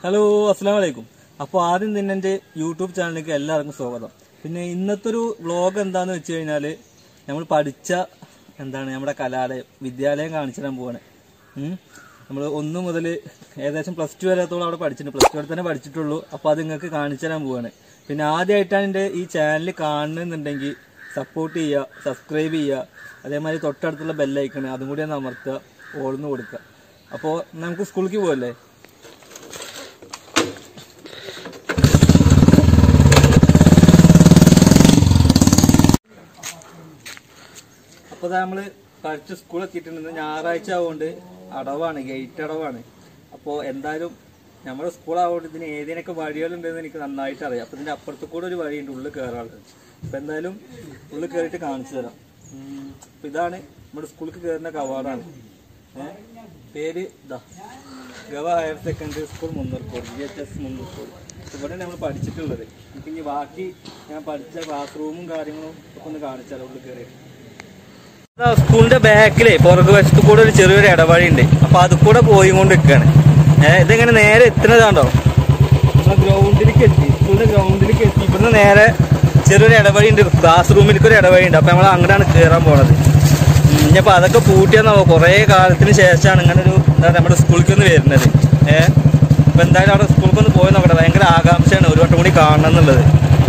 Hello അസ്സാം വലൈക്കും അപ്പോൾ ആദ്യം തന്നെ എൻ്റെ യൂട്യൂബ് ചാനലിലേക്ക് എല്ലാവർക്കും സ്വാഗതം പിന്നെ ഇന്നത്തെ ഒരു വ്ളോഗ് എന്താന്ന് വെച്ച് കഴിഞ്ഞാൽ നമ്മൾ പഠിച്ച എന്താണ് നമ്മുടെ കലാലയം വിദ്യാലയം കാണിച്ചു തരാൻ പോവാണ് നമ്മൾ ഒന്ന് മുതൽ ഏകദേശം പ്ലസ് ടു വരെത്തോളം അവിടെ പഠിച്ചിട്ടുണ്ട് പ്ലസ് ടു വരെ തന്നെ പഠിച്ചിട്ടുള്ളൂ അപ്പോൾ അത് നിങ്ങൾക്ക് കാണിച്ചു തരാൻ പോവാണ് പിന്നെ ആദ്യമായിട്ടാണ് എൻ്റെ ഈ ചാനൽ കാണുന്നുണ്ടെങ്കിൽ സപ്പോർട്ട് ചെയ്യുക സബ്സ്ക്രൈബ് ചെയ്യുക അതേമാതിരി തൊട്ടടുത്തുള്ള ബെല്ലൈക്കണ് അതും കൂടി ഒന്ന് അമർത്തുക ഓടുന്ന് കൊടുക്കുക അപ്പോൾ നമുക്ക് സ്കൂളിലേക്ക് പോകല്ലേ അപ്പോൾ നമ്മൾ പഠിച്ച സ്കൂൾ എത്തിയിട്ടുണ്ട് ഞായറാഴ്ച ആവുകൊണ്ട് അടവാണ് ഗേറ്റ് അടവാണ് അപ്പോൾ എന്തായാലും നമ്മുടെ സ്കൂൾ ആവുകൊണ്ട് ഇതിന് ഏതിനൊക്കെ വഴികളുണ്ടെന്ന് എനിക്ക് നന്നായിട്ട് അറിയാം അപ്പോൾ ഇതിൻ്റെ അപ്പുറത്ത് കൂടെ ഒരു വഴിയുണ്ട് ഉള്ളിൽ കയറാനുള്ളത് അപ്പോൾ എന്തായാലും ഉള്ളിൽ കയറിയിട്ട് കാണിച്ചു തരാം ഉം, അപ്പോൾ ഇതാണ് നമ്മുടെ സ്കൂളിൽ കയറുന്ന കവാടാണ് ഏഹ് പേര് ഇതാ gov higher secondary school Munnurkode G H S Munnurkode ഇവിടെ നമ്മൾ പഠിച്ചിട്ടുള്ളത് എനിക്ക് ഇനി ബാക്കി ഞാൻ പഠിച്ച ക്ലാസ് റൂമും കാര്യങ്ങളും ഒക്കെ ഒന്ന് കാണിച്ചാലോ ഉള്ളിൽ കയറി സ്കൂളിന്റെ ബാക്കിലെ പുറകു വശത്ത് കൂടെ ഒരു ചെറിയൊരു ഇടവഴി ഉണ്ട് അപ്പൊ അത് കൂടെ പോയി കൊണ്ട് നിൽക്കാണ് ഏഹ് ഇതിങ്ങനെ നേരെ എത്തുന്നതാണ്ടോ നമ്മളെ ഗ്രൗണ്ടിലേക്ക് എത്തി സ്കൂളിന്റെ ഗ്രൗണ്ടിലേക്ക് എത്തി ഇവിടുന്ന് നേരെ ചെറിയൊരു ഇടവഴി ഉണ്ട് ക്ലാസ് റൂമിലേക്ക് ഒരു ഇടവഴി ഉണ്ട് അപ്പൊ നമ്മൾ അങ്ങോട്ടാണ് കയറാൻ പോണത് ഇനിയപ്പോ അതൊക്കെ പൂട്ടിയെന്നാവോ കുറെ കാലത്തിന് ശേഷമാണ് ഇങ്ങനെ ഒരു എന്താ നമ്മുടെ സ്കൂളിലേക്ക് ഒന്ന് വരുന്നത് ഏഹ് അപ്പൊ എന്തായാലും അവിടെ സ്കൂളിലേക്ക് ഒന്ന് പോയി നോക്കട്ടെ ഭയങ്കര ആകാംക്ഷയാണ് ഒരു വട്ടം കൂടി കാണണം എന്നുള്ളത്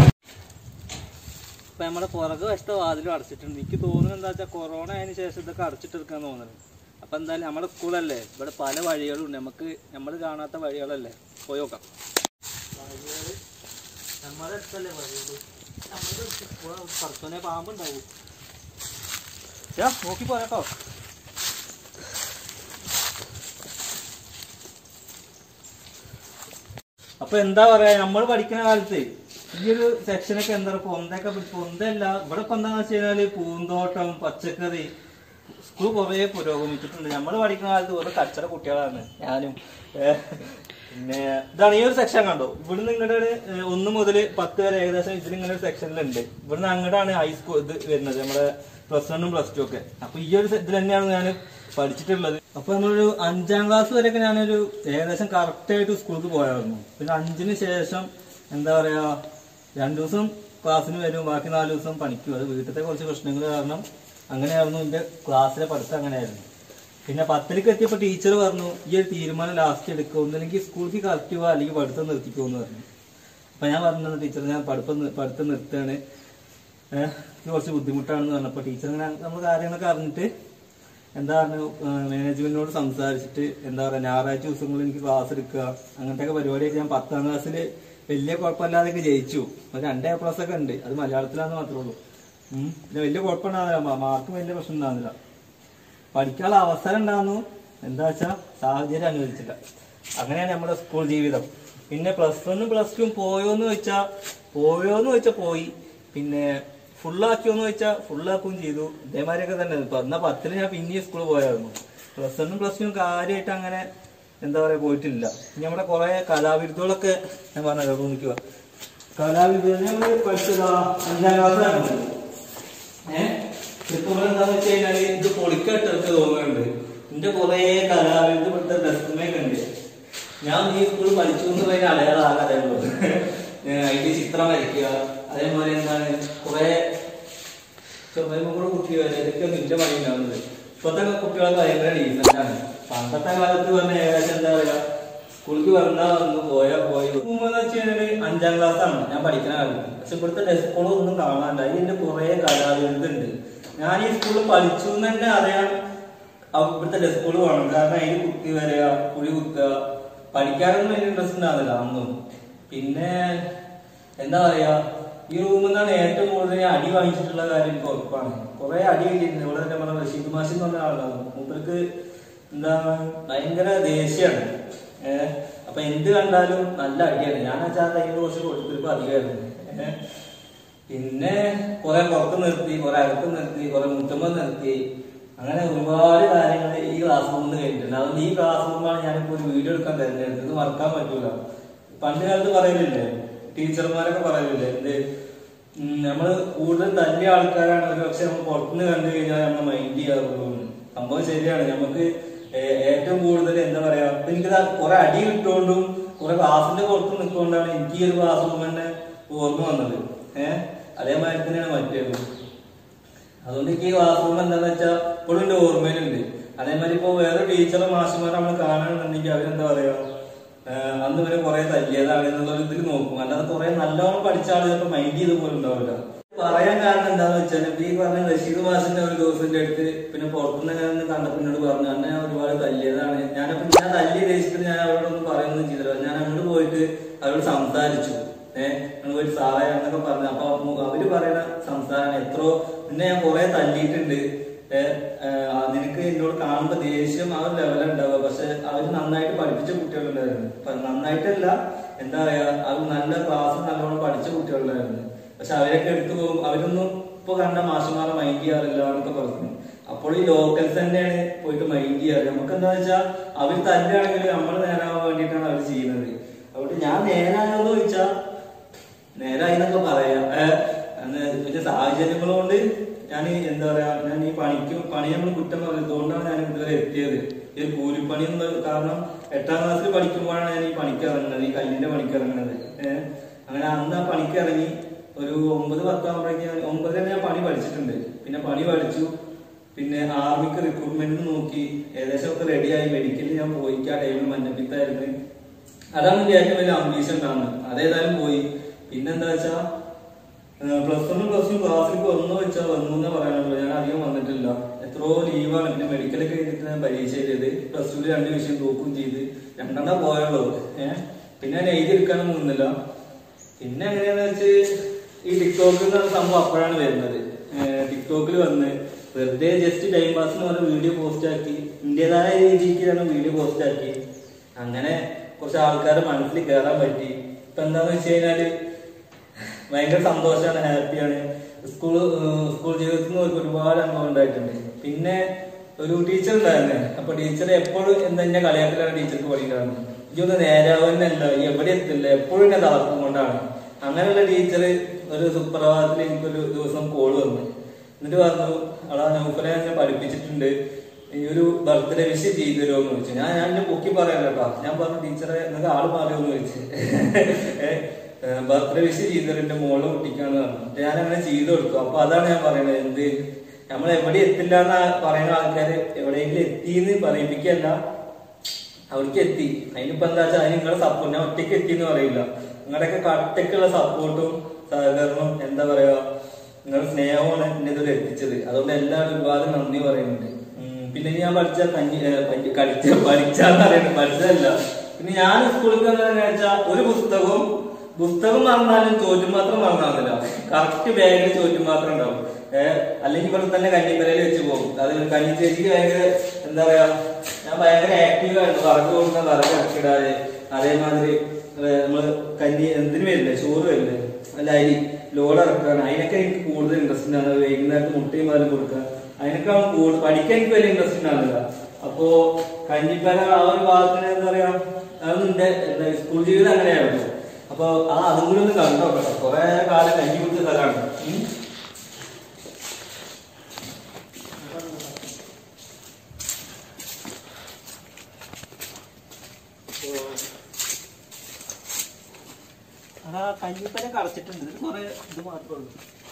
ഇപ്പൊ നമ്മുടെ പുറകു വശത്തെ വാതിലും അടച്ചിട്ടുണ്ട് എനിക്ക് തോന്നുന്നത് എന്താ വെച്ചാൽ കൊറോണ ആയതിനു ശേഷം ഇതൊക്കെ അടച്ചിട്ടെടുക്കാൻ തോന്നുന്നത് അപ്പൊ എന്തായാലും നമ്മുടെ സ്കൂളല്ലേ ഇവിടെ പല വഴികളും നമുക്ക് നമ്മൾ കാണാത്ത വഴികളല്ലേ പോയി നോക്കാം നമ്മുടെ അടുത്തല്ലേ വഴിയുള്ളൂ നമ്മുടെ പറത്തോനെ പാമ്പുണ്ടാവും യാ നോക്കി പോരാട്ടോ അപ്പൊ എന്താ പറയാ നമ്മൾ പഠിക്കുന്ന കാലത്ത് ഈ ഒരു സെക്ഷനൊക്കെ എന്താ പൊന്തൊക്കെ പൊന്തല്ല ഇവിടെ ഇപ്പൊ എന്താന്ന് വെച്ച് കഴിഞ്ഞാല് പൂന്തോട്ടം പച്ചക്കറി സ്കൂൾ കുറെ പുരോഗമിച്ചിട്ടുണ്ട് നമ്മൾ പഠിക്കുന്ന കാലത്ത് വെറും കച്ചറ കുട്ടികളാണ് ഞാനും ഏഹ് പിന്നെ ഇതാണ് ഈ ഒരു സെക്ഷൻ കണ്ടോ ഇവിടുന്ന് ഇങ്ങോട്ട് ഒന്ന് മുതൽ പത്ത് വരെ ഏകദേശം ഇതിൽ ഇങ്ങനെ ഒരു സെക്ഷനിലുണ്ട് ഇവിടുന്ന് അങ്ങോട്ടാണ് ഹൈസ്കൂൾ ഇത് വരുന്നത് നമ്മുടെ പ്ലസ് വണ്ണും പ്ലസ് ടു ഒക്കെ അപ്പൊ ഈ ഒരു ഇതിൽ തന്നെയാണ് ഞാൻ പഠിച്ചിട്ടുള്ളത് അപ്പൊ നമ്മളൊരു അഞ്ചാം ക്ലാസ് വരെയൊക്കെ ഞാനൊരു ഏകദേശം കറക്റ്റ് ആയിട്ട് സ്കൂളിൽ പോയായിരുന്നു പിന്നെ അഞ്ചിന് ശേഷം എന്താ പറയാ രണ്ടു ദിവസം ക്ലാസ്സിന് വരും ബാക്കി നാല് ദിവസം പണിക്കും അത് വീട്ടിലത്തെ കുറച്ച് പ്രശ്നങ്ങൾ കാരണം അങ്ങനെയായിരുന്നു എന്റെ ക്ലാസ്സിലെ പഠിത്തം അങ്ങനെയായിരുന്നു പിന്നെ പത്തിലേക്ക് എത്തിയപ്പോൾ ടീച്ചർ പറഞ്ഞു ഈ ഒരു തീരുമാനം ലാസ്റ്റ് എടുക്കുക ഒന്നില്ലെങ്കിൽ സ്കൂളിലേക്ക് കറക്റ്റ് പോവുക അല്ലെങ്കിൽ പഠിത്തം നിർത്തിക്കുമെന്ന് പറഞ്ഞു അപ്പൊ ഞാൻ പറഞ്ഞു ടീച്ചർ ഞാൻ പഠിത്തം നി- പഠിത്തം നിർത്തുകയാണ് ഏഹ് ഇത് കുറച്ച് ബുദ്ധിമുട്ടാണെന്ന് പറഞ്ഞപ്പോൾ ടീച്ചർ ഇങ്ങനെ നമ്മൾ കാര്യങ്ങളൊക്കെ അറിഞ്ഞിട്ട് എന്താ പറഞ്ഞു മാനേജ്മെന്റിനോട് സംസാരിച്ചിട്ട് എന്താ പറയുക ഞായറാഴ്ച ദിവസങ്ങളിൽ എനിക്ക് ക്ലാസ് എടുക്കുക അങ്ങനത്തെ ഒക്കെ പരിപാടിയൊക്കെ ഞാൻ പത്താം ക്ലാസ്സിൽ വലിയ കുഴപ്പമില്ലാതെയൊക്കെ ജയിച്ചു ഒരു രണ്ട് എ പ്ലസ് ഒക്കെ ഉണ്ട് അത് മലയാളത്തിലാന്ന് മാത്രമേ ഉള്ളൂ ഉം. പിന്നെ വലിയ കുഴപ്പമുണ്ടാകുന്നില്ല മാർക്ക് വലിയ പ്രശ്നം ഉണ്ടാകുന്നില്ല പഠിക്കാനുള്ള അവസരം ഉണ്ടാകുന്നു എന്താ വെച്ചാ സാഹചര്യം അനുവദിച്ചില്ല അങ്ങനെയാണ് നമ്മുടെ സ്കൂൾ ജീവിതം പിന്നെ പ്ലസ് വണ്ണും പ്ലസ് ടു പോയോന്ന് വെച്ചാ പോയോന്ന് വെച്ചാ പോയി പിന്നെ ഫുള്ളാക്കിയോന്ന് വെച്ചാ ഫുള്ളാക്കുകയും ചെയ്തു ഇതേമാതിരിയൊക്കെ തന്നെ ഇപ്പൊ എന്നാ പത്തിന് ഞാൻ പിന്നെയും സ്കൂളിൽ പോയായിരുന്നു പ്ലസ് വണ്ണും പ്ലസ് ടു കാര്യമായിട്ട് അങ്ങനെ എന്താ പറയാ പോയിട്ടില്ല ഇനി നമ്മുടെ കുറെ കലാവിരുദ്ധകളൊക്കെ ഞാൻ പറഞ്ഞല്ലോ നിൽക്കുക കലാവിരുദ്ധ ഞങ്ങൾ പഠിച്ചതാ അഞ്ചാം ക്ലാസ്സിലാണ് ഏഹ് ഇപ്പൊ ഇവിടെ എന്താന്ന് വെച്ച് കഴിഞ്ഞാല് ഇത് പൊളിക്കാട്ട് എനിക്ക് തോന്നുന്നുണ്ട് എന്റെ കുറെ കലാവിരുദ്ധപ്പെട്ട ഡെസ്കുമേക്ക് ഉണ്ട് ഞാൻ ഈ സ്കൂളിൽ പഠിച്ചു എന്ന് പറയുന്ന അടയാളം അറിയുള്ളൂ അതിന്റെ ചിത്രം വരയ്ക്കുക അതേപോലെ എന്താണ് കുറെ ചെറുപ്പം കൂടെ കുട്ടി വരെ ഇതൊക്കെ നിന്റെ പണി ഉണ്ടാവുന്നത് ഇപ്പത്തെ കുട്ടികളൊക്കെ ഭയങ്കര ഡീസന്റ് ആണ് പണ്ടത്തെ കാലത്ത് പറഞ്ഞ ഏകദേശം എന്താ പറയാ സ്കൂളിലേക്ക് വന്നാ വന്നു പോയാ പോയി മൂന്നെന്ന് വെച്ച് കഴിഞ്ഞാല് അഞ്ചാം ക്ലാസ് ആണ് ഞാൻ പഠിക്കുന്ന കാലത്ത് പക്ഷെ ഇവിടുത്തെ ഡെസ്കുകളും ഒന്നും കാണാനില്ല അതിന്റെ കുറെ കലാവിരുദ്ധുണ്ട് ഞാൻ ഈ സ്കൂളിൽ പഠിച്ചു എന്ന് തന്നെ അറിയാൻ അവ- ഇവിടുത്തെ ഡെസ്കുകൾ വേണം കാരണം അതിൽ കുത്തി വരിക കുഴി കുത്തുക പഠിക്കാനൊന്നും വലിയ ഇൻട്രസ്റ്റ് ഉണ്ടാവില്ല അന്നും പിന്നെ എന്താ പറയാ ഈ റൂമിൽ നിന്നാണ് ഏറ്റവും കൂടുതൽ ഞാൻ അടി വാങ്ങിച്ചിട്ടുള്ള കാര്യം എനിക്ക് ഉറപ്പാണ് കുറെ അടി കിട്ടിയിട്ടുണ്ട് ഇവിടെ തന്നെ പറഞ്ഞ റഷീദ് മാഷി എന്ന് പറഞ്ഞ ആളാണ് മൂപ്പർക്ക് എന്താ ഭയങ്കര ദേഷ്യമാണ് ഏഹ് അപ്പൊ എന്ത് കണ്ടാലും നല്ല അടിയാണ് ഞാൻ വെച്ചാൽ ആ ടൈമിൽ കുറച്ച് കൊടുത്തിരിക്കും അധികമായിരുന്നു ഏഹ് പിന്നെ കുറെ പുറത്ത് നിർത്തി കുറെ അകത്ത് നിർത്തി കുറെ മുറ്റമ്പ നിർത്തി അങ്ങനെ ഒരുപാട് കാര്യങ്ങൾ ഈ ക്ലാസ് റൂമിൽ കഴിഞ്ഞിട്ടുണ്ട് അതുകൊണ്ട് ഈ ക്ലാസ് റൂമാണ് ഞാനിപ്പോ ഒരു വീഡിയോ എടുക്കാൻ തിരഞ്ഞെടുത്തത് ഇത് മറക്കാൻ പറ്റൂല പണ്ട് കാലത്ത് പറയലില്ലേ ടീച്ചർമാരൊക്കെ പറയലില്ലേ എന്ത് ഉം, നമ്മള് കൂടുതൽ തല്ലിയ ആൾക്കാരാണ് ഒരു പക്ഷെ നമ്മൾ പുറത്തുനിന്ന് കണ്ടു കഴിഞ്ഞാൽ നമ്മൾ മൈൻഡ് ചെയ്യാറുള്ളൂ എന്ന്. സംഭവം ശരിയാണ് നമുക്ക് ഏ- ഏറ്റവും കൂടുതൽ എന്താ പറയാ ഇപ്പൊ എനിക്ക് കുറെ അടി കിട്ടുകൊണ്ടും കുറെ കൊണ്ടാണ് എനിക്ക് ഈ ഒരു ക്ലാസ് റൂം തന്നെ ഓർമ്മ വന്നത് ഏഹ് അതേമാതിരി തന്നെയാണ് മറ്റേത് അതുകൊണ്ട് എനിക്ക് ഈ ക്ലാസ് റൂം എന്താന്ന് വെച്ചാൽ ഇപ്പോഴും എന്റെ ഓർമ്മയിലുണ്ട് അതേമാതിരി ഇപ്പൊ വേറെ ടീച്ചറും മാഷുമാരെ നമ്മൾ കാണുന്നുണ്ടെങ്കിൽ അവരെന്താ പറയാ ആഹ് അന്ന് ഇവരെ കുറെ തല്ലിയതാണ് എന്നുള്ള ഒരു ഇതിൽ നോക്കും അല്ലാതെ കുറെ നല്ലോണം പഠിച്ച ആൾ ചിലപ്പോൾ മൈൻഡ് ചെയ്ത് പോലും ഉണ്ടാവില്ല പറയാൻ കാരണം എന്താന്ന് വെച്ചാൽ ഇപ്പൊ ഈ പറഞ്ഞ റഷീദ് മാഷിന്റെ ഒരു ദിവസത്തിന്റെ അടുത്ത് പിന്നെ പുറത്തുനിന്ന് ഞാൻ ഒന്ന് കണ്ടപ്പോൾ എന്നോട് പറഞ്ഞു അന്നെ ഞാൻ ഒരുപാട് തല്ലിയതാണ് ഞാനപ്പോ ഞാൻ തല്ലിയ ദേശത്തിന് ഞാൻ അവരോടൊന്നും പറയുന്നൊന്നും ചെയ്തില്ല ഞാൻ അങ്ങോട്ട് പോയിട്ട് അവരോട് സംസാരിച്ചു ഏഹ് നിങ്ങൾ പോയിട്ട് സാറേ എന്നൊക്കെ പറഞ്ഞു അപ്പൊ മു- അവര് പറയുന്ന സംസാരം എത്രയോ പിന്നെ ഞാൻ കുറെ തല്ലിയിട്ടുണ്ട് ഏഹ് ആഹ് നിനക്ക് എന്നോട് കാണുമ്പോ ദേഷ്യം ആ ഒരു ലെവലുണ്ടാവുക പക്ഷെ അവര് നന്നായിട്ട് പഠിപ്പിച്ച കുട്ടികളുണ്ടായിരുന്നു അപ്പൊ നന്നായിട്ടല്ല എന്താ പറയാ അവർ നല്ല ക്ലാസ് നല്ലോണം പഠിച്ച കുട്ടികളുണ്ടായിരുന്നു പക്ഷെ അവരൊക്കെ എടുത്തു പോകും അവരൊന്നും ഇപ്പൊ കണ്ട മാഷന്മാരെ മൈൻഡ് ചെയ്യാറില്ല എന്നൊക്കെ പറഞ്ഞു അപ്പോൾ ഈ ലോക്കൽസ് തന്നെയാണ് പോയിട്ട് മൈൻഡ് ചെയ്യാറ് നമുക്ക് എന്താ വെച്ചാൽ അവർ തന്നെയാണെങ്കിൽ നമ്മൾ നേരാവാൻ വേണ്ടിയിട്ടാണ് അവർ ചെയ്യുന്നത് അതുകൊണ്ട് ഞാൻ നേരായോന്ന് ചോദിച്ചാൽ നേരായി എന്നൊക്കെ പറയാം ഏഹ് അന്ന് പിന്നെ സാഹചര്യങ്ങൾ കൊണ്ട് ഞാൻ എന്താ പറയാ ഞാൻ ഈ പണിക്ക് പണി നമ്മൾ കുറ്റം പറയുന്നത് അതുകൊണ്ടാണ് ഞാൻ ഇതുവരെ എത്തിയത് ഈ ഒരു കൂലിപ്പണി എന്നുള്ള കാരണം എട്ടാം ക്ലാസ്സിൽ പഠിക്കുമ്പോഴാണ് ഞാൻ ഈ പണിക്ക് ഇറങ്ങുന്നത് ഈ കല്ലിന്റെ പണിക്ക് ഇറങ്ങുന്നത് ഏഹ് അങ്ങനെ അന്ന് ആ പണിക്ക് ഇറങ്ങി ഒരു ഒമ്പത് പത്താകുമ്പോഴേക്കും ഒമ്പത് തന്നെ ഞാൻ പണി പഠിച്ചിട്ടുണ്ട് പിന്നെ പണി പഠിച്ചു പിന്നെ ആർമിക്ക് റിക്രൂട്ട്മെന്റ് നോക്കി ഏകദേശം ഒക്കെ റെഡിയായി മെഡിക്കലിൽ ഞാൻ പോയി ആ ടൈമിൽ മഞ്ഞപ്പിത്തായിരുന്നു അതാണ് എന്റെ ഏറ്റവും വലിയ അംബീഷൻ ഉണ്ടാവുന്നത് അതേതായാലും പോയി പിന്നെന്താ വെച്ചാ പ്ലസ് വണ്ണും പ്ലസ് ടു ക്ലാസ്സിൽ വന്നു വെച്ചാൽ വന്നു എന്ന് പറയാനുള്ളൂ ഞാൻ അധികം വന്നിട്ടില്ല എത്രയോ ലീവാണ് പിന്നെ മെഡിക്കലൊക്കെ കഴിഞ്ഞിട്ട് ഞാൻ പരീക്ഷ എഴുതിയത് പ്ലസ് ടുവിൽ രണ്ട് വിഷയം തോക്കുകയും ചെയ്ത് രണ്ടെണ്ണം പോയുള്ളൂ ഏഹ് പിന്നെ ഞാൻ എഴുതിയെടുക്കാനും നിന്നില്ല പിന്നെ എങ്ങനെയാന്ന് വെച്ച് ഈ ടിക്ടോക്കിൽ നിന്നുള്ള സംഭവം അപ്പോഴാണ് വരുന്നത് ടിക്ടോക്കിൽ വന്ന് വെറുതെ ജസ്റ്റ് ടൈം പാസിന് പോലെ വീഡിയോ പോസ്റ്റ് ആക്കി ഇന്റേതായ രീതിക്ക് തന്നെ വീഡിയോ പോസ്റ്റ് ആക്കി അങ്ങനെ കുറച്ച് ആൾക്കാരെ മനസ്സിൽ കയറാൻ പറ്റി ഇപ്പൊ എന്താന്ന് വെച്ച് കഴിഞ്ഞാല് ഭയങ്കര സന്തോഷമാണ് ഹാപ്പിയാണ് സ്കൂൾ സ്കൂൾ ജീവിതത്തിൽ നിന്ന് ഒരു- ഒരുപാട് അനുഭവം ഉണ്ടായിട്ടുണ്ട് പിന്നെ ഒരു ടീച്ചർ ഉണ്ടായിരുന്നേ അപ്പൊ ടീച്ചർ എപ്പോഴും എന്താ എന്നെ കളിയാക്കലാണ് ടീച്ചർക്ക് പഠിക്കാറുണ്ട് ഇതൊന്ന് നേരാവുന്നല്ല എവിടെ എത്തില്ല എപ്പോഴും എന്നെ തളർത്തും കൊണ്ടാണ് അങ്ങനെയുള്ള ടീച്ചർ ഒരു സുപ്രഭാതത്തിൽ എനിക്കൊരു ദിവസം കോൾ വന്നു എന്നിട്ട് പറഞ്ഞു അടാ നൗഫലെ എന്നെ പഠിപ്പിച്ചിട്ടുണ്ട് ഈ ഒരു ബർത്ത്ഡേ വിഷ് ചെയ്തു തരുമോ എന്ന് ചോദിച്ചു ഞാൻ ഞാൻ എന്നെ പൊക്കി പറയാൻ കേട്ടോ ഞാൻ പറഞ്ഞു ടീച്ചറെ നിങ്ങൾക്ക് ആള് മാറിയോന്ന് ചോദിച്ചു ബർത്ത്ഡേ വിഷ് ചെയ്തത് എന്റെ മോളെ കുട്ടിക്കാന്ന് പറഞ്ഞു എന്നിട്ട് ഞാൻ അങ്ങനെ ചെയ്തു കൊടുത്തു അപ്പൊ അതാണ് ഞാൻ പറയുന്നത് എന്ത് നമ്മൾ എവിടെ എത്തില്ല എന്ന് പറയുന്ന ആൾക്കാര് എവിടെയെങ്കിലും എത്തിന്ന് പറയിപ്പിക്കല്ല അവർക്ക് എത്തി അതിനിപ്പോ എന്താ വെച്ചാൽ അതിന് നിങ്ങളുടെ സപ്പോർട്ട് ഞാൻ ഒറ്റയ്ക്ക് എത്തി എന്ന് പറയില്ല നിങ്ങളുടെയൊക്കെ കട്ടക്കുള്ള സപ്പോർട്ടും സഹകരണവും എന്താ പറയാ നിങ്ങളുടെ സ്നേഹമാണ് എന്നെ ഇതുവരെ എത്തിച്ചത് അതുകൊണ്ട് എല്ലാവരും ഒരുപാട് നന്ദി പറയുന്നുണ്ട് ഉം, പിന്നെ ഞാൻ പഠിച്ച കഞ്ഞി ഏ, പഞ്ഞി- കളിച്ച പഠിച്ചാന്ന് പറയുന്നത് പഠിച്ചതല്ല പിന്നെ ഞാൻ സ്കൂളിൽ എന്താണെന്ന് വെച്ചാൽ ഒരു പുസ്തകവും പുസ്തകം മറന്നാലും ചോറ്റും മാത്രം മറന്നാന്നില്ല കറക്റ്റ് ബാഗിൽ ചോറ്റും മാത്രം ഉണ്ടാവും ഏഹ് അല്ലെങ്കിൽ ഇവിടെ തന്നെ കഞ്ഞിപ്പരയിൽ വെച്ച് പോകും അത് കഞ്ഞി ചേച്ചിക്ക് ഭയങ്കര എന്താ പറയാ ഞാൻ ഭയങ്കര ആക്റ്റീവ് ആയിരുന്നു വറക്ക് കൊടുക്കുന്ന വറക്ക് ഇറക്കിടാതെ അതേമാതിരി ഏഹ് നമ്മള് കഞ്ഞി എന്തിനു വരില്ലേ ചോറ് വരില്ലേ അല്ല അരി ലോഡ് ഇറക്കാൻ അതിനൊക്കെ എനിക്ക് കൂടുതൽ ഇൻട്രസ്റ്റ് ഉണ്ടാകുന്നത് വൈകുന്നേരത്ത് മുട്ടയും പാലും കൊടുക്കാൻ അതിനൊക്കെ കൂടുതൽ പഠിക്കാൻ എനിക്ക് വലിയ ഇൻട്രസ്റ്റ് ഉണ്ടാകുന്നില്ല അപ്പോ കഞ്ഞിപ്പര ആ ഒരു ഭാഗത്തിന് എന്താ പറയാ അതൊന്നും എന്റെ എന്താ സ്കൂൾ ജീവിതം അങ്ങനെയായിരുന്നു അപ്പൊ ആ അതും കൂടി ഒന്ന് കണ്ടോ കേട്ടോ കുറെ കാലം കഞ്ഞി കുടിച്ച സ്ഥലമാണ് ഉം. അതാ കഞ്ഞിപ്പര കളച്ചിട്ടുണ്ട് ഇതിന് കുറെ ഇത് മാത്രമേ ഉള്ളൂ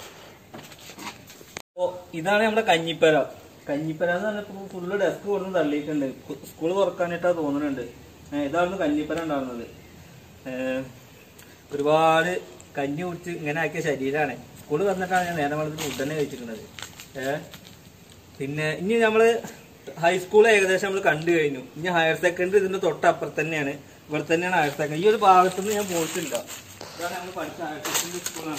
അപ്പോ ഇതാണ് നമ്മുടെ കഞ്ഞിപ്പര കഞ്ഞിപ്പര എന്ന് പറഞ്ഞപ്പോ ഫുള്ള് ഡെസ്ക് കൊടുന്ന് തള്ളിയിട്ടുണ്ട് സ്കൂൾ തുറക്കാനായിട്ടാ തോന്നുന്നുണ്ട് ഏ, ഇതാണ് കഞ്ഞിപ്പര ഉണ്ടാകുന്നത് ഏഹ് ഒരുപാട് കഞ്ഞി കുടിച്ച് ഇങ്ങനെ ആക്കിയ ശരീരമാണ് സ്കൂൾ വന്നിട്ടാണ് ഞാൻ നേരം വളർത്തി ഫുഡ് തന്നെ കഴിച്ചിട്ടുള്ളത് ഏഹ് പിന്നെ ഇനി നമ്മള് ഹൈസ്കൂൾ ഏകദേശം നമ്മൾ കണ്ടു കഴിഞ്ഞു ഇനി ഹയർ സെക്കൻഡറി ഇതിന്റെ തൊട്ടപ്പുറത്ത് തന്നെയാണ് ഇവിടെ തന്നെയാണ് ഹയർ സെക്കൻഡറി ഈ ഒരു ഭാഗത്തുനിന്ന് ഞാൻ പോയിട്ടില്ല ഇതാണ് നമ്മൾ പഠിച്ച ഹയർ സെക്കൻഡറി സ്കൂളാണ്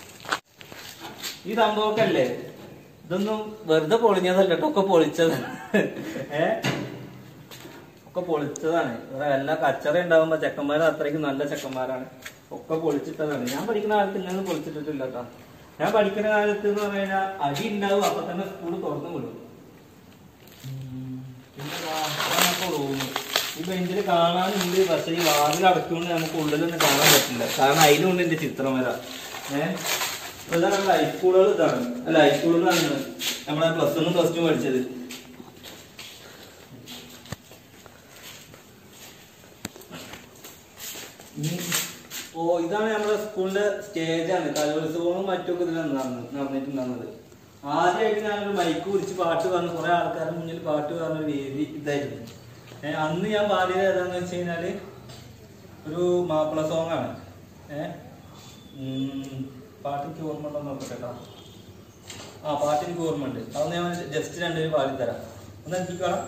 ഈ സംഭവമൊക്കെ അല്ലേ ഇതൊന്നും വെറുതെ പൊളിഞ്ഞതല്ല കേട്ടോ ഒക്കെ പൊളിച്ചതാണ് ഏ ഒക്കെ പൊളിച്ചതാണ് ഇവിടെ എല്ലാ കച്ചറ ഉണ്ടാവുമ്പോ ചെക്കന്മാർ അത്രയ്ക്ക് നല്ല ചെക്കന്മാരാണ് ഒക്കെ പൊളിച്ചിട്ടതാണ് ഞാൻ പഠിക്കുന്ന കാലത്ത് ഇങ്ങനെ പൊളിച്ചിട്ടില്ല കേട്ടോ ഞാൻ പഠിക്കുന്ന കാലത്ത് എന്ന് പറഞ്ഞു കഴിഞ്ഞാൽ അടി ഉണ്ടാവും അപ്പൊ തന്നെ സ്കൂൾ തുറന്നു വിടും ഉം. പിന്നെ ദാ ഇതാണ് ഇപ്പൊ room. ഈ ബെഞ്ചിൽ കാണാനുണ്ട് പക്ഷെ ഈ വാതിൽ അടച്ചുകൊണ്ട് നമുക്ക് ഉള്ളിലൊന്നും കാണാൻ പറ്റില്ല കാരണം അതിനുണ്ട് എന്റെ ചിത്രം വര ഏഹ് ഇതാണ് നമ്മുടെ ഹൈസ്കൂളുകൾ ഇതാണ് അല്ല ഹൈസ്കൂളിലാണ് നമ്മളെ പ്ലസ് വണ്ണും പ്ലസ് ടു പഠിച്ചത് ഇനി ഓ ഇതാണ് നമ്മുടെ സ്കൂളിന്റെ സ്റ്റേജാണ് കലോത്സവവും മറ്റൊക്കെ ഇതിൽ നടന്ന് നടന്നിട്ടുണ്ടായിരുന്നത് ആദ്യമായിട്ട് ഞാനൊരു മൈക്ക് പിടിച്ച് പാട്ട് പാടുന്ന കുറെ ആൾക്കാരുടെ മുന്നിൽ പാട്ട് പാടുന്ന ഒരു വേദി ഇതായിരുന്നു ഏ, അന്ന് ഞാൻ പാടിയത് ഏതാന്ന് വെച്ച് കഴിഞ്ഞാല് ഒരു മാപ്പിള സോങ് ആണ് ഏഹ് പാട്ട് എനിക്ക് ഓർമ്മ ഉണ്ടോ നോക്കട്ടെ കേട്ടോ ആ പാട്ട് എനിക്ക് ഓർമ്മ ഉണ്ട് അതൊന്ന് ഞാൻ ജസ്റ്റ് രണ്ടുപേരും പാടിത്തരാം ഒന്ന് എനിക്ക് കാണാം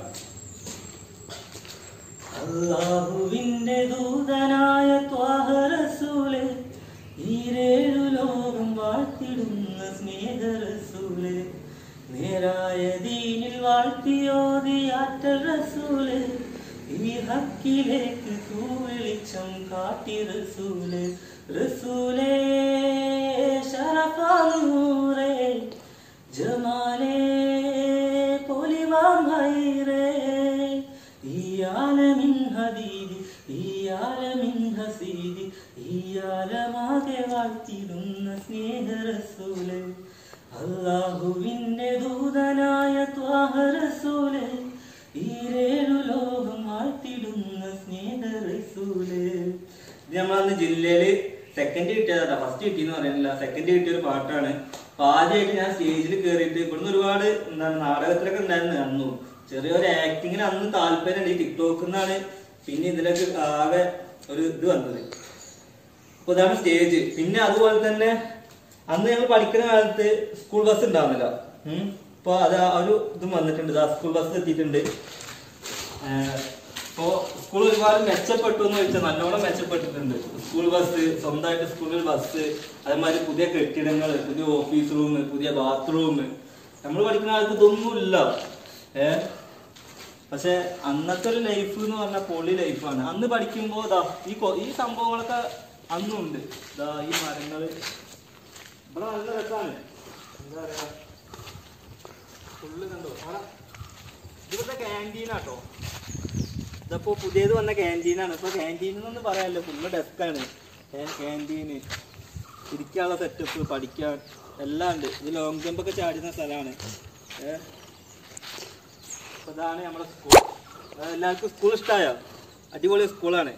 അള്ളാഹുവിന്റെ ദൂതനായ ത്വാഹ റസൂല് ഈരേഴു ലോകം വാഴ്ത്തിടുന്ന സ്നേഹ റസൂല് നേരായ ദീനിൽ വാഴ്ത്തിയോതിയാറ്റൽ റസൂല് ഈ ഹക്കിലേക്ക് തൂവെളിച്ചം കാട്ടി റസൂല് റസൂലേ ശരഫാനൂറേ ജമാലേ പൊലിവാം ഹൈറേ ഈ ആലമിൻ ഹദീദി ഈ ആലമിൻ ഹസീദി ഈ ആലമാകെ വാഴ്ത്തിടുന്ന സ്നേഹ റസൂല് അള്ളാഹുവിന്റെ ദൂതനായ ത്വാഹ റസൂല് ഈരേഴു ലോകം വാഴ്ത്തിടുന്ന സ്നേഹ റസൂല് ഇത് നമ്മളന്ന് ജില്ലയില് സെക്കൻഡ് കിട്ടിയതാ ഫസ്റ്റ് കിട്ടിയെന്ന് പറയുന്നില്ല സെക്കൻഡ് കിട്ടിയ ഒരു പാട്ടാണ് അപ്പൊ ആദ്യമായിട്ട് ഞാൻ സ്റ്റേജിൽ കയറിയിട്ട് ഇവിടുന്ന് ഒരുപാട് എന്താണ് നാടകത്തിലൊക്കെ ഉണ്ടായിരുന്നു അന്നു ചെറിയൊരു ആക്ടിങ്ങിന് അന്ന് താല്പര്യമുണ്ട് ഈ ടിക്ടോക്കിൽ നിന്നാണ് പിന്നെ ഇതിലൊക്കെ ആകെ ഒരു ഇത് വന്നത് അപ്പൊ ഇതാണ് സ്റ്റേജ് പിന്നെ അതുപോലെ തന്നെ അന്ന് ഞങ്ങൾ പഠിക്കുന്ന കാലത്ത് സ്കൂൾ ബസ് ഉണ്ടാവുന്നില്ല ഉം. അപ്പൊ അത് ആ ഒരു ഇതും വന്നിട്ടുണ്ട് ആ സ്കൂൾ ബസ് എത്തിയിട്ടുണ്ട് ഏഹ് ഇപ്പോ സ്കൂൾ ഒരുപാട് മെച്ചപ്പെട്ടു എന്ന് വെച്ചാൽ നല്ലോണം മെച്ചപ്പെട്ടിട്ടുണ്ട് സ്കൂൾ ബസ് സ്വന്തമായിട്ട് സ്കൂളിൽ ബസ് അതേമാതിരി പുതിയ കെട്ടിടങ്ങൾ പുതിയ ഓഫീസ് റൂം പുതിയ ബാത്റൂം നമ്മൾ പഠിക്കുന്ന കാലത്ത് ഇതൊന്നും ഇല്ല ഏഹ് പക്ഷെ അന്നത്തെ ഒരു ലൈഫ് എന്ന് പറഞ്ഞാൽ പൊളി ലൈഫാണ് അന്ന് പഠിക്കുമ്പോൾ ദാ ഈ കൊ- ഈ സംഭവങ്ങളൊക്കെ അന്നും ഉണ്ട് ദാ ഈ മരങ്ങള് ഇവിടെ നല്ല രസമാണ് എന്താ പറയാ ഫുള്ള് കണ്ടോ അവിടെ ഇവിടുത്തെ ക്യാൻറ്റീനാട്ടോ ഇതപ്പോ പുതിയത് വന്ന ക്യാൻറ്റീനാണ് ഇപ്പൊ ക്യാൻറ്റീൻ എന്നൊന്നും പറയാനല്ലോ ഫുള്ള് ഡെസ്കാണ് ക്യാൻറ്റീന് ഇരിക്കാനുള്ള സെറ്റപ്പ് പഠിക്കാൻ എല്ലാം ഉണ്ട് ഇത് ലോങ് ജമ്പ് ഒക്കെ ചാടുന്ന സ്ഥലമാണ് ഏഹ് അപ്പൊ ഇതാണ് നമ്മുടെ സ്കൂൾ എല്ലാവർക്കും സ്കൂൾ ഇഷ്ടമായോ അടിപൊളി സ്കൂളാണ്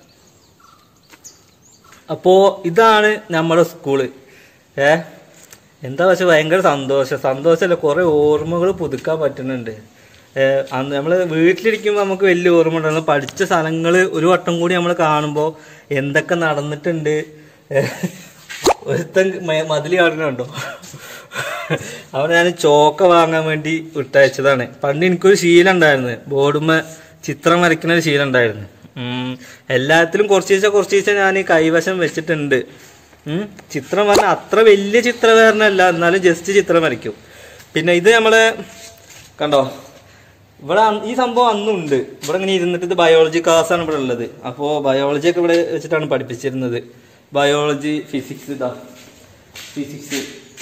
അപ്പോ ഇതാണ് നമ്മുടെ സ്കൂള് ഏ എന്താ പക്ഷെ ഭയങ്കര സന്തോഷം സന്തോഷമല്ല കുറെ ഓർമ്മകൾ പുതുക്കാൻ പറ്റുന്നുണ്ട് ഏഹ് അന്ന് നമ്മൾ വീട്ടിലിരിക്കുമ്പോൾ നമുക്ക് വലിയ ഓർമ്മ ഉണ്ടായിരുന്നു പഠിച്ച സ്ഥലങ്ങൾ ഒരു വട്ടം കൂടി നമ്മൾ കാണുമ്പോൾ എന്തൊക്കെ നടന്നിട്ടുണ്ട് ഏഹ് ഒരുത്തൻ മ- മതില് കാണുന്നുണ്ടോ അവിടെ ഞാൻ ചോക്ക വാങ്ങാൻ വേണ്ടി വിട്ടയച്ചതാണ് പണ്ട് എനിക്കൊരു ശീലം ഉണ്ടായിരുന്നു ബോർഡുമ്മ ചിത്രം വരയ്ക്കുന്ന ഒരു ശീലം ഉണ്ടായിരുന്നു ഉം. എല്ലാത്തിലും കുറച്ചീച്ച കുറച്ചീച്ച ഞാൻ കൈവശം വെച്ചിട്ടുണ്ട് ഉം. ചിത്രം പറഞ്ഞാൽ അത്ര വലിയ ചിത്രകാരനല്ല എന്നാലും ജസ്റ്റ് ചിത്രം വരയ്ക്കും പിന്നെ ഇത് നമ്മളെ കണ്ടോ ഇവിടെ അന്ന് ഈ സംഭവം അന്നും ഉണ്ട് ഇവിടെ ഇങ്ങനെ ഇരുന്നിട്ട് ഇത് ബയോളജി ക്ലാസ്സാണ് ഇവിടെ ഉള്ളത് അപ്പോൾ ബയോളജി ഒക്കെ ഇവിടെ വെച്ചിട്ടാണ് പഠിപ്പിച്ചിരുന്നത് ബയോളജി ഫിസിക്സ് ഇതാ ഫിസിക്സ്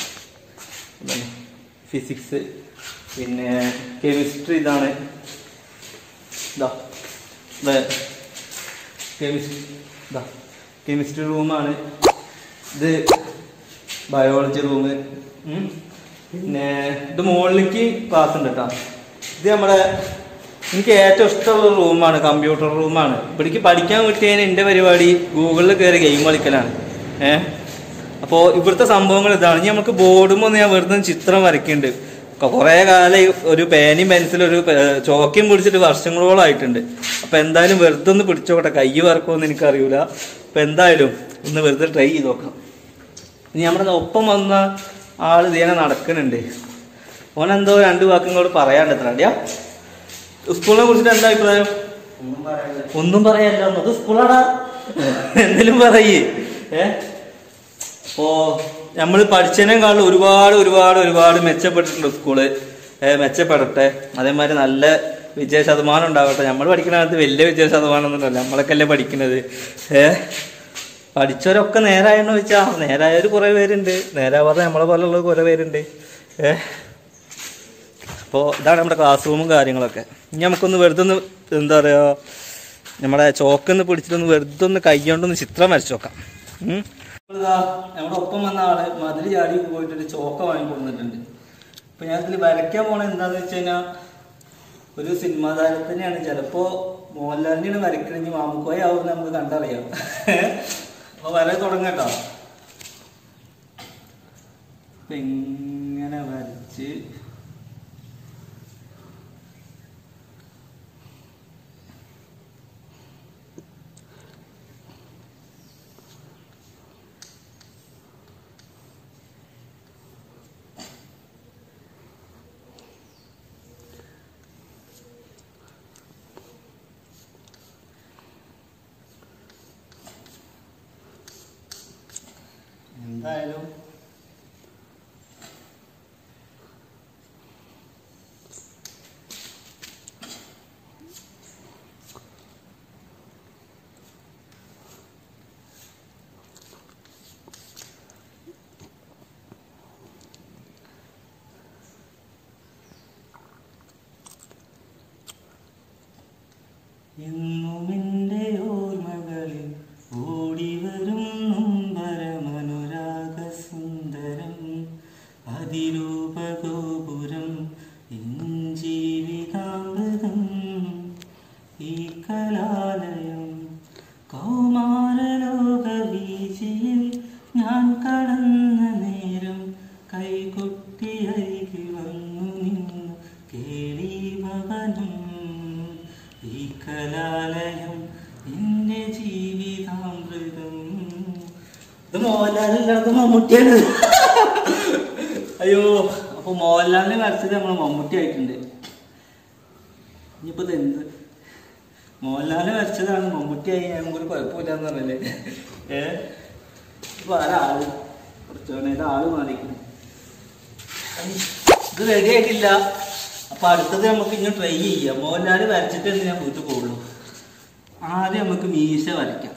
ഫിസിക്സ് പിന്നെ കെമിസ്ട്രി ഇതാണ് ഇതാ കെമിസ്ട്രി ഇതാ കെമിസ്ട്രി റൂമാണ് ഇത് ബയോളജി റൂം പിന്നെ ഇത് മുകളിലേക്ക് ക്ലാസ് ഉണ്ട് കേട്ടോ ഇത് നമ്മുടെ എനിക്ക് ഏറ്റവും ഇഷ്ടമുള്ള റൂമാണ് കമ്പ്യൂട്ടർ റൂമാണ് ഇവിടേക്ക് പഠിക്കാൻ കിട്ടിയതിന് എൻ്റെ പരിപാടി ഗൂഗിളിൽ കയറി ഗെയിം കളിക്കലാണ് ഏഹ് അപ്പോൾ ഇവിടുത്തെ സംഭവങ്ങൾ ഇതാണ് ഇനി നമുക്ക് ബോർഡുമ്പോൾ ഒന്ന് ഞാൻ വെറുതെ ഒന്ന് ചിത്രം വരയ്ക്കുന്നുണ്ട് കുറേ കാലം ഈ ഒരു പേനയും പെൻസിലും ഒരു പേ- ചോക്കയും പിടിച്ചിട്ട് വർഷങ്ങളോളം ആയിട്ടുണ്ട് അപ്പൊ എന്തായാലും വെറുതെ ഒന്ന് പിടിച്ചോട്ടെ കൈ വറക്കുമെന്ന് എനിക്കറിയൂല അപ്പൊ എന്തായാലും ഒന്ന് വെറുതെ ട്രൈ ചെയ്ത് നോക്കാം ഇനി നമ്മുടെ ഒപ്പം വന്ന ആള് ഇതേനെ നടക്കുന്നുണ്ട് ഓനെന്തോ രണ്ട് വാക്കും കൂടെ പറയാണ്ട് എത്ര അടിയാ സ്കൂളിനെ കുറിച്ചിട്ട് എന്താ അഭിപ്രായം ഒന്നും പറയാനില്ല അത് സ്കൂളാടാ എന്തെങ്കിലും പറയേ ഏ അപ്പോ നമ്മൾ പഠിച്ചതിനേക്കാളും ഒരുപാട് ഒരുപാട് ഒരുപാട് മെച്ചപ്പെട്ടിട്ടുണ്ട് സ്കൂള് ഏ, മെച്ചപ്പെടട്ടെ അതേമാതിരി നല്ല വിജയ ശതമാനം ഉണ്ടാവട്ടെ നമ്മൾ പഠിക്കുന്ന കാലത്ത് വലിയ വിജയ ശതമാനം ഒന്നുമല്ല നമ്മളൊക്കെ അല്ലേ പഠിക്കുന്നത് ഏ പഠിച്ചവരൊക്കെ നേരായെന്ന് വെച്ചാ നേരായവർ കുറെ പേരുണ്ട് നേരാവാതെ നമ്മളെ പോലുള്ള കുറെ പേരുണ്ട് ഏ അപ്പോൾ ഇതാണ് നമ്മുടെ ക്ലാസ് റൂമും കാര്യങ്ങളൊക്കെ ഇനി നമുക്കൊന്ന് വെറുതെ ഒന്ന് എന്താ പറയുക നമ്മുടെ ചോക്കൊന്ന് പിടിച്ചിട്ടൊന്ന് വെറുതെ ഒന്ന് കൈ കൊണ്ടൊന്ന് ചിത്രം വരച്ചു നോക്കാം ഉം. നമ്മളിതാ നമ്മുടെ ഒപ്പം വന്ന ആള് മതിൽ ചാടി പോയിട്ട് ഒരു ചോക്ക വാങ്ങി കൊടുത്തിട്ടുണ്ട് അപ്പൊ ഞാൻ ഇതിൽ വരയ്ക്കാൻ പോണത് എന്താന്ന് വെച്ച് കഴിഞ്ഞാൽ ഒരു സിനിമാ താരത്തിനെയാണ് ചിലപ്പോ മോഹൻലാലിനെയാണ് വരയ്ക്കണമെങ്കിൽ മാമുക്കോയ ആവും നമുക്ക് കണ്ടറിയാം അപ്പൊ വര തുടങ്ങട്ടോ അപ്പൊ ഇങ്ങനെ വരച്ച് എന്തായാലും എന്നും എൻ്റെ ഓർമ്മകളിൽ ഓടിവരും നൊമ്പരമനുരാഗ സുന്ദരം അതിരൂപഗോപുരം എൻ ജീവിതാമൃതം ഈ കലാലയം കൗമാരലോക വീഴ്ചയിൽ ഞാൻ കടന്ന നേരം കൈകൊട്ടി അരികിൽ വന്നു നിന്നു കേളി ഭവനം ഈ കലാലയം എന്റെ ജീവിതാമൃതം ഇത് മോഹൻലാലിന്റെ അടുത്ത് മമ്മൂട്ടിയാണ് അയ്യോ അപ്പൊ മോഹൻലാലിനെ വരച്ചത് നമ്മളെ മമ്മൂട്ടി ആയിട്ടുണ്ട് ഇനിയിപ്പോ ഇത് എന്ത് മോഹൻലാലിനെ വരച്ചതാണ് മമ്മൂട്ടിയായി നമുക്കൊരു കുഴപ്പമില്ലാന്ന് പറഞ്ഞല്ലേ ഏ ഇപ്പൊ ആരാള് കുറച്ചോനെ ഇതാള് മാറിക്കുന്നു ഇത് റെഡി ആയിട്ടില്ല അപ്പൊ അടുത്തത് നമുക്ക് ഇങ്ങനെ ട്രൈ ചെയ്യാം മോഹൻലാൽ വരച്ചിട്ട് ഞാൻ വീട്ടിൽ പോകുള്ളൂ ആദ്യം നമുക്ക് മീശ വരയ്ക്കാം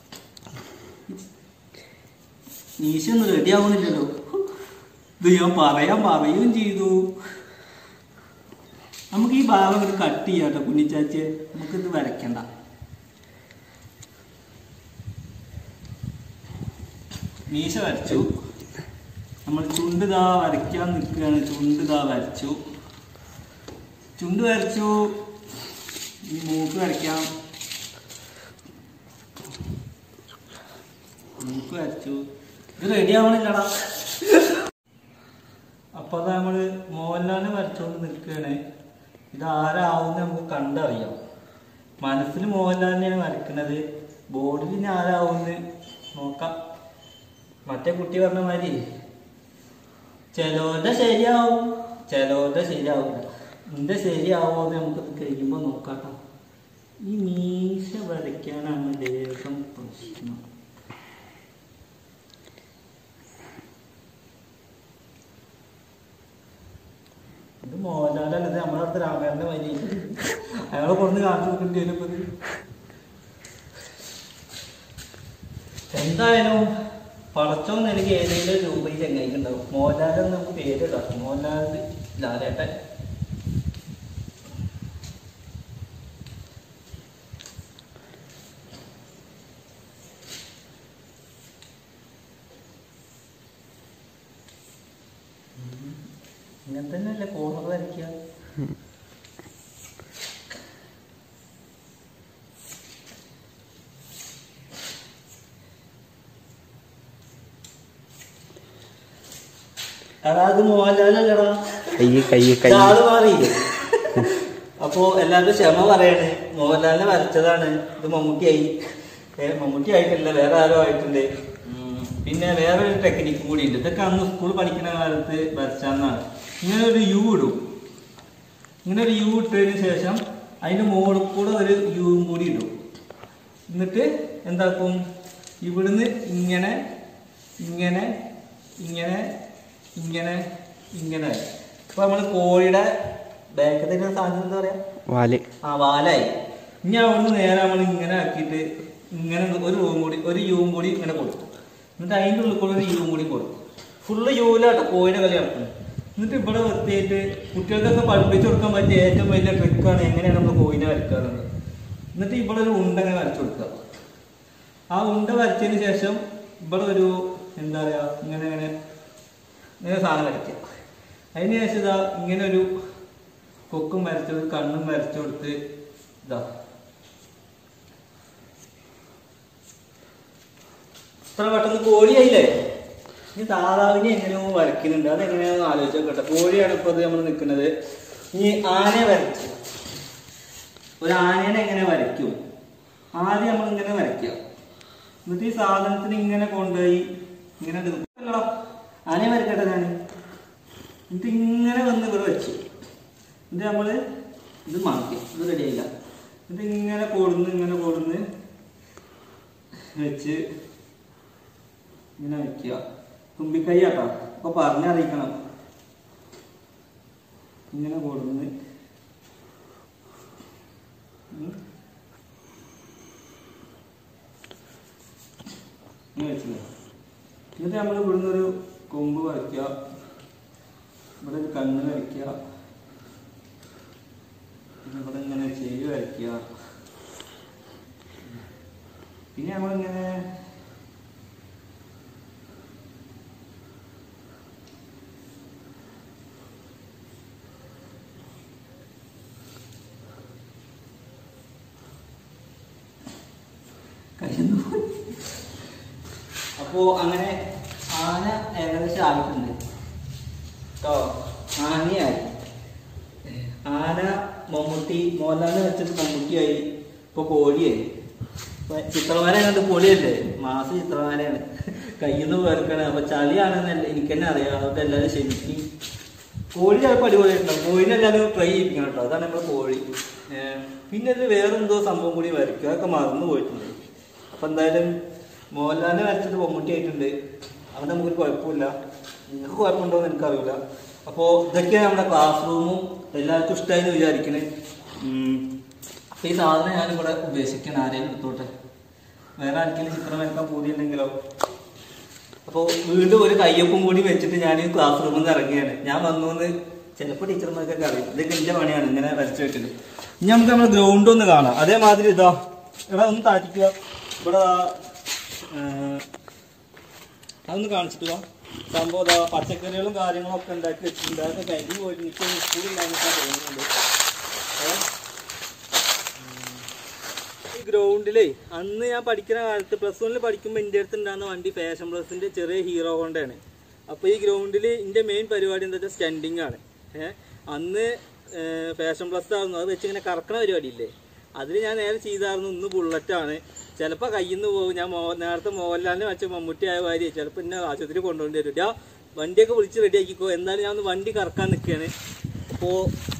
മീശ ഒന്നും റെഡി ആവുന്നില്ലല്ലോ ഇത് ഞാൻ പറയാൻ പറയുകയും ചെയ്തു നമുക്ക് ഈ ഭാഗം ഒരു കട്ട് ചെയ്യാട്ടോ കുഞ്ഞിച്ചാച്ചി നമുക്കിത് വരയ്ക്കണ്ട മീശ വരച്ചു നമ്മൾ ചുണ്ട് ദാ വരയ്ക്കാൻ നിൽക്കുകയാണ് ചുണ്ട് ദാ വരച്ചു ചുണ്ട് വരച്ചു ഈ മൂക്ക് വരയ്ക്കാം മൂക്ക് വരച്ചു ഇത് റെഡി ആവണില്ലടാ അപ്പൊ അത് നമ്മള് മോഹൻലാലിനെ വരച്ചോണ്ട് നിൽക്കുകയാണ് ഇത് ആരാവുന്ന നമുക്ക് കണ്ടറിയാം മനസ്സിൽ മോഹൻലാലിനെയാണ് വരക്കുന്നത് ബോർഡിൽ ഇനി ആരാവുന്ന് നോക്കാം മറ്റേ കുട്ടി പറഞ്ഞ മാതിരി ചിലോന്റെ ശരിയാവും ചിലോന്റെ ശരിയാവില്ല എന്റെ ശരിയാവോ എന്ന് നമുക്ക് ഇത് കഴിയുമ്പോ നോക്കാട്ടോ ഈ മീശ വരയ്ക്കാനാണ് ലേശം പ്രശ്നം ഇത് മോഹൻലാലല്ല ഇത് നമ്മുടെ അടുത്ത് രാമായണന്റെ വരി അയാളെ കൊടുന്ന് കാണിച്ചു കൊടുക്കേണ്ടി വരും ഇപ്പൊ ഇത്. എന്തായാലും പടച്ചോൻ എനിക്ക് ഏതെങ്കിലും രൂപയിൽ ചങ്ങായിക്കുണ്ടാവും മോഹൻലാൽ എന്ന് നമുക്ക് പേരിടാം മോഹൻലാൽ ലാലേട്ടൻ ഇങ്ങനെ തന്നെയല്ലേ കോർണർ വരയ്ക്കുക എടാ അത് മോഹൻലാലല്ലടാ കൈ കൈ കൈ ആള് മാറിയില്ലേ അപ്പോ എല്ലാവരും ക്ഷമ പറയണേ മോഹൻലാലിനെ വരച്ചതാണ് ഇത് മമ്മൂട്ടിയായി ഏ മമ്മൂട്ടി ആയിട്ടില്ല വേറെ ആരോ ആയിട്ടുണ്ട് ഉം, പിന്നെ വേറെ ഒരു ടെക്നിക്ക് കൂടി ഉണ്ട് ഇതൊക്കെ അന്ന് സ്കൂൾ പഠിക്കുന്ന കാലത്ത് വരച്ചാന്നാണ് ഇങ്ങനെ ഒരു യു ഇടും ഇങ്ങനെ ഒരു യു ഇട്ടതിന് ശേഷം അതിന്റെ മുകളിൽ കൂടെ ഒരു യുവും കൂടി ഇടും എന്നിട്ട് എന്താക്കും ഇവിടുന്ന് ഇങ്ങനെ ഇങ്ങനെ ഇങ്ങനെ ഇങ്ങനെ ഇങ്ങനെ ഇപ്പൊ നമ്മള് കോഴിയുടെ ബാക്കത്തെ സാധനം എന്താ പറയാ വാല് ആ വാലായി ഇനി അവിടുന്ന് നേരെ നമ്മൾ ഇങ്ങനെ ആക്കിയിട്ട് ഇങ്ങനെ ഒരു റൂം കൂടി ഒരു യൂവും കൂടി ഇങ്ങനെ കൊടുക്കും എന്നിട്ട് അതിൻ്റെ ഉള്ളിൽ കൂടെ ഒരു യൂവും കൂടി കൊടുക്കും ഫുള്ള് യൂവിലാട്ടോ കോഴിയുടെ കളി നടക്കുന്നത് എന്നിട്ട് ഇവിടെ എത്തിയിട്ട് കുട്ടികൾക്കൊക്കെ പഠിപ്പിച്ചു കൊടുക്കാൻ പറ്റിയ ഏറ്റവും വലിയ ട്രിക്കാണ് എങ്ങനെയാണ് നമ്മൾ കോഴിനെ വരക്കുക എന്നുള്ളത് എന്നിട്ട് ഇവിടെ ഒരു ഉണ്ട ഇങ്ങനെ വരച്ചു കൊടുക്കുക ആ ഉണ്ട വരച്ചതിന് ശേഷം ഇവിടെ ഒരു എന്താ പറയാ ഇങ്ങനെ ഇങ്ങനെ ഇങ്ങനെ സാധനം വരയ്ക്കുക അതിന് ശേഷം ഇതാ ഇങ്ങനെ ഒരു കൊക്കും വരച്ചു കൊടുത്ത് കണ്ണും വരച്ചു കൊടുത്ത് ഇതാ ഇത്ര പെട്ടെന്ന് കോഴിയായില്ലേ ഇനി താറാവിനെ എങ്ങനെയോ വരയ്ക്കുന്നുണ്ട് അതെങ്ങനെയാണെന്ന് ആലോചിച്ച് നോക്കട്ടെ കോഴിയാണ് ഇപ്പോൾ ഇത് നമ്മൾ നിൽക്കുന്നത് ഇനി ആനയെ വരച്ചു ഒരു ആനേനെ എങ്ങനെ വരയ്ക്കും ആദ്യം നമ്മൾ ഇങ്ങനെ വരയ്ക്കുക എന്നിട്ട് ഈ സാധനത്തിന് ഇങ്ങനെ കൊണ്ടുപോയി ഇങ്ങനെ എടുക്കണോ ആനയെ വരയ്ക്കട്ടെ ഞാൻ എന്നിട്ട് ഇങ്ങനെ വന്ന് ഇവിടെ വെച്ചു എന്നിട്ട് നമ്മള് ഇത് മാറ്റി ഇത് റെഡിയായില്ല എന്നിട്ട് ഇങ്ങനെ കൊടുന്ന് ഇങ്ങനെ കൊടുന്ന് വെച്ച് ഇങ്ങനെ വെക്കുക തുമ്പിക്കൈ ആട്ടോ അപ്പൊ പറഞ്ഞറിയിക്കണം ഇങ്ങനെ കൊടുന്ന് ഉം. ഇങ്ങനെ വെച്ചില്ലേ എന്നിട്ട് നമ്മൾ ഇവിടുന്ന് ഒരു കൊമ്പ് വരയ്ക്കുക ഇവിടെ ഒരു കണ്ണ് വരയ്ക്കുക പിന്നെ ഇവിടെ ഇങ്ങനെ ചെവി വരയ്ക്കുക പിന്നെ നമ്മളിങ്ങനെ കഴിയുന്നു അപ്പോ അങ്ങനെ ആന ഏകദേശം ആയിട്ടുണ്ട് കേട്ടോ ആനയായി ആന മമ്മൂട്ടി മോഹൻലാലിനെ വെച്ചിട്ട് മമ്മൂട്ടിയായി ഇപ്പൊ കോഴിയായി ഇപ്പൊ ചിത്രമാര കണ്ട് പൊളിയല്ലേ മാസ ചിത്രമാരയാണ് കയ്യിൽ നിന്ന് പേർക്കാണ് അപ്പൊ ചളിയാണെന്നല്ല എനിക്ക് തന്നെ അറിയാം അതുകൊണ്ട് എല്ലാവരും ക്ഷമിക്കും കോഴി ചിലപ്പോൾ അടിപൊളിയായിട്ടുണ്ടാവും കോഴിനെ എല്ലാവരും ട്രൈ ചെയ്യിപ്പിക്കണം കേട്ടോ അതാണ് നമ്മുടെ കോഴി ഏർ പിന്നെ ഇതിൽ വേറെന്തോ സംഭവം കൂടി വരയ്ക്കും അതൊക്കെ മറന്നു പോയിട്ടുണ്ട് അപ്പൊ എന്തായാലും മോഹൻലാലിനെ വരച്ചിട്ട് മമ്മൂട്ടി ആയിട്ടുണ്ട് അത് നമുക്കൊരു കുഴപ്പമില്ല നിങ്ങൾക്ക് കുഴപ്പമുണ്ടോ എന്ന് എനിക്കറിയില്ല അപ്പോൾ ഇതൊക്കെയാണ് നമ്മുടെ ക്ലാസ് റൂമും എല്ലാവർക്കും ഇഷ്ടമായി എന്ന് വിചാരിക്കണേ ഉം. അപ്പൊ ഈ സാധനം ഞാനിവിടെ ഉപേക്ഷിക്കണം ആരെങ്കിലും എടുത്തോട്ടെ വേറെ ആർക്കെങ്കിലും ചിത്രം വരക്കാൻ പൂതിയുണ്ടെങ്കിലോ അപ്പോൾ വീണ്ടും ഒരു കയ്യൊപ്പും കൂടി വെച്ചിട്ട് ഞാൻ ഈ ക്ലാസ് റൂമിൽ നിന്ന് ഇറങ്ങിയാണ് ഞാൻ വന്നു എന്ന് ചിലപ്പോൾ ടീച്ചർമാർക്കൊക്കെ അറിയും ഇതൊക്കെ എന്റെ പണിയാണ് ഇങ്ങനെ വരച്ചു വെക്കല് ഇനി നമുക്ക് നമ്മുടെ ഗ്രൗണ്ട് ഒന്ന് കാണാം അതേമാതിരി ഇതാ ഇവിടെ ഒന്ന് താറ്റിക്കുക ഇവിടെ ദാ, ഏർ, അതൊന്ന് കാണിച്ചിട്ട് വാ സംഭവം ഇതാ പച്ചക്കറികളും കാര്യങ്ങളും ഒക്കെ ഉണ്ടാക്കി വെച്ചിട്ടുണ്ട് അതൊക്കെ കഴിഞ്ഞ് പോയിട്ട് എനിക്ക് സ്കൂളില്ലാന്നൊക്കെ തോന്നുന്നുണ്ട് ഏഹ് ഈ ഗ്രൗണ്ടിലേ അന്ന് ഞാൻ പഠിക്കുന്ന കാലത്ത് പ്ലസ് വണ്ണിൽ പഠിക്കുമ്പോൾ എൻ്റെ അടുത്ത് ഉണ്ടാകുന്ന വണ്ടി ഫാഷൻ പ്ലസിന്റെ ചെറിയ ഹീറോ ഹോണ്ടയാണ് അപ്പോൾ ഈ ഗ്രൗണ്ടിൽ എൻ്റെ മെയിൻ പരിപാടി എന്താ വെച്ചാൽ സ്റ്റണ്ടിങ് ആണ് ഏഹ് അന്ന് ഫാഷൻ പ്ലസ് ആയിരുന്നു അത് വെച്ച് ഇങ്ങനെ കറക്കണ പരിപാടി ഇല്ലേ അതിൽ ഞാൻ നേരെ ചെയ്തായിരുന്നു ഇന്ന് ബുള്ളറ്റാണ് ചിലപ്പോൾ കയ്യിൽ നിന്ന് പോകും ഞാൻ മോ നേരത്തെ മോഹൻലാലിനെ വെച്ച മമ്മൂട്ടി ആയ കാര്യം ചിലപ്പോൾ എന്നെ ആശുപത്രി കൊണ്ടുപോകേണ്ടി വരും ഞാൻ വണ്ടിയൊക്കെ വിളിച്ച് റെഡി ആക്കിക്കോ എന്നാലും ഞാൻ ഒന്ന് വണ്ടി കറക്കാൻ നിൽക്കുകയാണ് അപ്പോൾ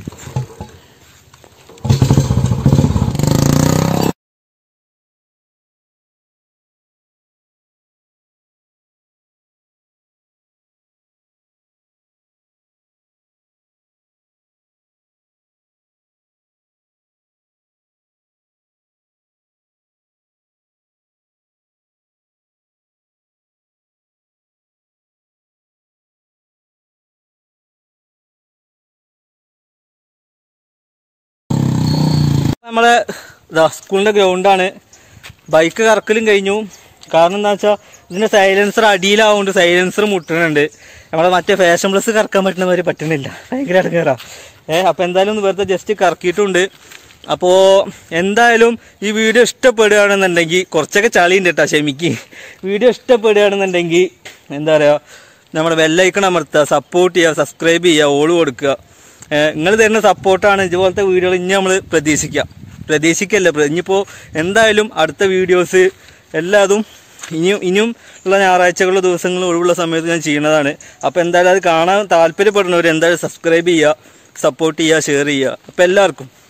നമ്മളെ ഇതാ സ്കൂളിന്റെ ഗ്രൗണ്ടാണ് ബൈക്ക് കറക്കലും കഴിഞ്ഞു കാരണം എന്താ വെച്ചാൽ ഇതിന്റെ സൈലൻസർ അടിയിലാവുകൊണ്ട് സൈലൻസർ മുട്ടുന്നുണ്ട് നമ്മളെ മറ്റേ ഫാഷൻ പ്ലസ് കറക്കാൻ പറ്റുന്ന മാതിരി പറ്റുന്നില്ല ഭയങ്കര ഇടങ്ങേറാ ഏഹ് അപ്പൊ എന്തായാലും ഒന്ന് വെറുതെ ജസ്റ്റ് കറക്കിയിട്ടുണ്ട് അപ്പോ എന്തായാലും ഈ വീഡിയോ ഇഷ്ടപ്പെടുകയാണെന്നുണ്ടെങ്കിൽ കുറച്ചൊക്കെ ചളിയുണ്ട് കേട്ടോ ക്ഷമിക്ക് വീഡിയോ ഇഷ്ടപ്പെടുകയാണെന്നുണ്ടെങ്കിൽ എന്താ പറയാ നമ്മുടെ ബെല്ലൈക്കൺ അമർത്തുക സപ്പോർട്ട് ചെയ്യുക സബ്സ്ക്രൈബ് ചെയ്യുക ഓള് കൊടുക്കുക നിങ്ങൾ തരുന്ന സപ്പോർട്ടാണ് ഇതുപോലത്തെ വീഡിയോകൾ ഇനി നമ്മൾ പ്രതീക്ഷിക്കാം പ്രതീക്ഷിക്കല്ല പ്ര- ഇനിയിപ്പോൾ എന്തായാലും അടുത്ത വീഡിയോസ് എല്ലാതും ഇനിയും ഇനിയും ഉള്ള ഞായറാഴ്ചകളുടെ ദിവസങ്ങളും ഒഴിവുള്ള സമയത്ത് ഞാൻ ചെയ്യുന്നതാണ് അപ്പോൾ എന്തായാലും അത് കാണാൻ താല്പര്യപ്പെടുന്നവർ എന്തായാലും സബ്സ്ക്രൈബ് ചെയ്യുക സപ്പോർട്ട് ചെയ്യുക ഷെയർ ചെയ്യുക അപ്പോൾ എല്ലാവർക്കും